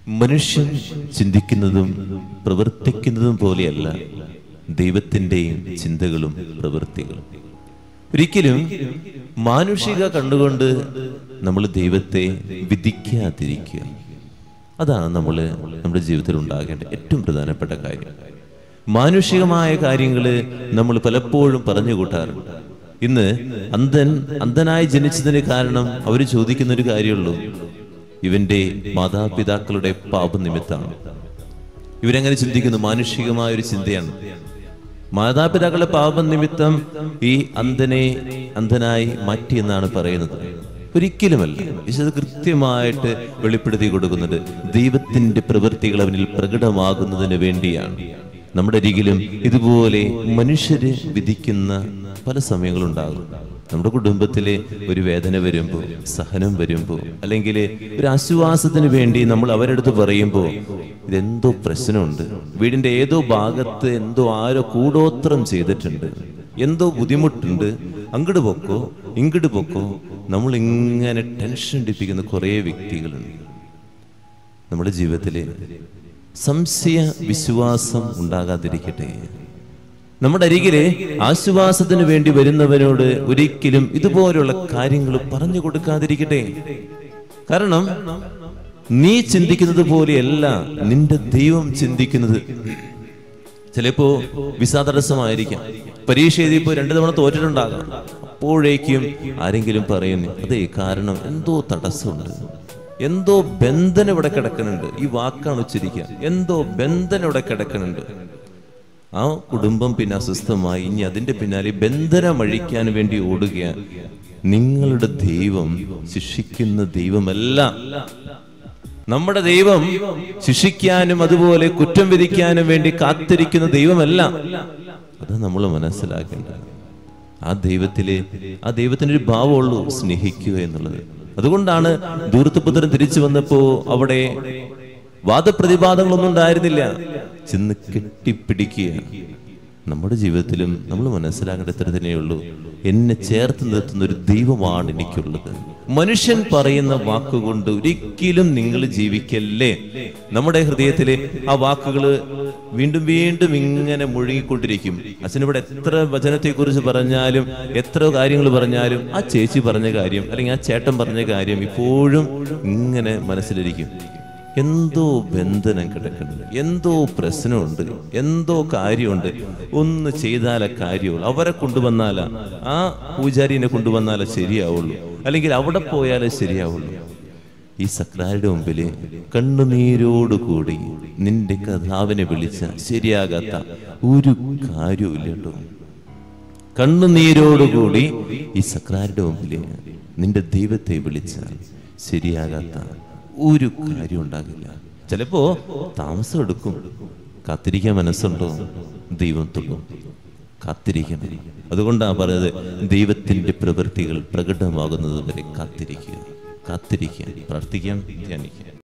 മനുഷ്യൻ ചിന്തിക്കുന്നതും പ്രവർത്തിക്കുന്നതും പോലെയല്ല ദൈവത്തിൻ്റെയും ചിന്തകളും പ്രവൃത്തികളും ഒരിക്കലും മാനുഷിക കണ്ടുകൊണ്ട് നമ്മൾ ദൈവത്തെ വിധിക്കാതിരിക്കുക അതാണ് നമ്മൾ നമ്മുടെ ജീവിതത്തിൽ ഉണ്ടാകേണ്ട ഏറ്റവും പ്രധാനപ്പെട്ട കാര്യം മാനുഷികമായ കാര്യങ്ങൾ നമ്മൾ പലപ്പോഴും പറഞ്ഞു കൂട്ടാറുണ്ട് ഇന്ന് അന്ധൻ അന്ധനായി ജനിച്ചതിന് കാരണം അവർ ചോദിക്കുന്ന ഒരു കാര്യമുള്ളൂ ഇവന്റെ മാതാപിതാക്കളുടെ പാപനിമിത്താണ് ഇവരെങ്ങനെ ചിന്തിക്കുന്നു മാനുഷികമായ ഒരു ചിന്തയാണ് മാതാപിതാക്കളുടെ പാപം നിമിത്തം ഈ അന്ധനെ അന്ധനായി മാറ്റി എന്നാണ് പറയുന്നത് ഒരിക്കലുമല്ല ഈശോ കൃത്യമായിട്ട് വെളിപ്പെടുത്തി കൊടുക്കുന്നുണ്ട് ദൈവത്തിന്റെ പ്രവൃത്തികൾ അവനിൽ പ്രകടമാകുന്നതിന് വേണ്ടിയാണ് നമ്മുടെ അരികിലും ഇതുപോലെ മനുഷ്യര് വിധിക്കുന്ന പല സമയങ്ങളുണ്ടാകും നമ്മുടെ കുടുംബത്തിലെ ഒരു വേദന വരുമ്പോൾ സഹനം വരുമ്പോൾ അല്ലെങ്കിൽ ഒരു ആശ്വാസത്തിന് വേണ്ടി നമ്മൾ അവരടുത്ത് പറയുമ്പോൾ ഇതെന്തോ പ്രശ്നമുണ്ട് വീടിന്റെ ഏതോ ഭാഗത്ത് എന്തോ ആരോ കൂടോത്രം ചെയ്തിട്ടുണ്ട് എന്തോ ബുദ്ധിമുട്ടുണ്ട് അങ്ങോട്ട് പൊക്കോ ഇങ്ങോട്ട് പൊക്കോ നമ്മൾ ഇങ്ങനെ ടെൻഷൻ അടിപ്പിക്കുന്ന കുറേ വ്യക്തികളുണ്ട് നമ്മുടെ ജീവിതത്തില് സംശയ വിശ്വാസം ഉണ്ടാകാതിരിക്കട്ടെ നമ്മുടെ അരികിലെ ആശ്വാസത്തിന് വേണ്ടി വരുന്നവനോട് ഒരിക്കലും ഇതുപോലുള്ള കാര്യങ്ങൾ പറഞ്ഞു കൊടുക്കാതിരിക്കട്ടെ കാരണം നീ ചിന്തിക്കുന്നത് പോലെയല്ല നിന്റെ ദൈവം ചിന്തിക്കുന്നത് ചിലപ്പോ വിസ തടസ്സമായിരിക്കാം പരീക്ഷ എഴുതിയപ്പോ രണ്ടു തവണ തോറ്റിട്ടുണ്ടാകാം അപ്പോഴേക്കും ആരെങ്കിലും പറയുന്നു അതെ കാരണം എന്തോ തടസ്സമുണ്ട് എന്തോ ബന്ധനം ഇവിടെ കിടക്കുന്നുണ്ട് ഈ വാക്കാണ് ഉച്ചരിക്കുക എന്തോ ബന്ധനം ഇവിടെ കിടക്കുന്നുണ്ട് ആ കുടുംബം പിന്നെ അസ്വസ്ഥമായി ഇനി അതിന്റെ പിന്നാലെ ബന്ധനം അഴിക്കാൻ വേണ്ടി ഓടുക നിങ്ങളുടെ ദൈവം ശിക്ഷിക്കുന്ന ദൈവമല്ല നമ്മുടെ ദൈവം ശിക്ഷിക്കാനും അതുപോലെ കുറ്റം വിധിക്കാനും വേണ്ടി കാത്തിരിക്കുന്ന ദൈവമല്ല അത് നമ്മൾ മനസ്സിലാക്കേണ്ടത് ആ ദൈവത്തില് ആ ദൈവത്തിന് ഒരു ഭാവമുള്ളൂ സ്നേഹിക്കുക എന്നുള്ളത് അതുകൊണ്ടാണ് ദൂരത്തുപുത്രൻ തിരിച്ചു വന്നപ്പോ അവിടെ വാദപ്രതിവാദങ്ങളൊന്നും ഉണ്ടായിരുന്നില്ല ചെന്ന് കെട്ടിപ്പിടിക്കുക നമ്മുടെ ജീവിതത്തിലും നമ്മൾ മനസ്സിലാക്കേണ്ട ഇത്ര തന്നെയുള്ളൂ എന്നെ ചേർത്ത് നിർത്തുന്ന ഒരു ദൈവമാണ് എനിക്കുള്ളത് മനുഷ്യൻ പറയുന്ന വാക്കുകൊണ്ട് ഒരിക്കലും നിങ്ങൾ ജീവിക്കല്ലേ നമ്മുടെ ഹൃദയത്തിലെ ആ വാക്കുകൾ വീണ്ടും വീണ്ടും ഇങ്ങനെ മുഴുകിക്കൊണ്ടിരിക്കും അച്ഛനിവിടെ എത്ര വചനത്തെ കുറിച്ച് പറഞ്ഞാലും എത്ര കാര്യങ്ങൾ പറഞ്ഞാലും ആ ചേച്ചി പറഞ്ഞ കാര്യം അല്ലെങ്കിൽ ആ ചേട്ടൻ പറഞ്ഞ കാര്യം ഇപ്പോഴും ഇങ്ങനെ മനസ്സിലിരിക്കും എന്തോ ബന്ധനം കിടക്കുന്നുണ്ട് എന്തോ പ്രശ്നമുണ്ട് എന്തോ കാര്യമുണ്ട് ഒന്ന് ചെയ്താലേ കാര്യമുള്ളൂ അവരെ കൊണ്ടുവന്നാലാ ആ പൂജാരിനെ കൊണ്ടുവന്നാലേ ശരിയാവുള്ളൂ അല്ലെങ്കിൽ അവിടെ പോയാലേ ശരിയാവുള്ളൂ ഈ സക്രാരുടെ മുമ്പില് കണ്ണുനീരോടുകൂടി നിന്റെ കഥാവിനെ വിളിച്ച ശരിയാകാത്ത ഒരു കാര്യവും കേട്ടോ കണ്ണുനീരോടുകൂടി ഈ സക്രാരുടെ മുമ്പില് നിന്റെ ദൈവത്തെ വിളിച്ചാൽ ശരിയാകാത്ത ഒരു കാര്യം ഉണ്ടാകില്ല ചിലപ്പോ താമസം എടുക്കും കാത്തിരിക്കാൻ മനസ്സുണ്ടോ ദൈവം തൊടും കാത്തിരിക്കണം അതുകൊണ്ടാണ് പറയുന്നത് ദൈവത്തിന്റെ പ്രവൃത്തികൾ പ്രകടമാകുന്നത് വരെ കാത്തിരിക്കുക കാത്തിരിക്കുക പ്രാർത്ഥിക്കാം ധ്യാനിക്കാം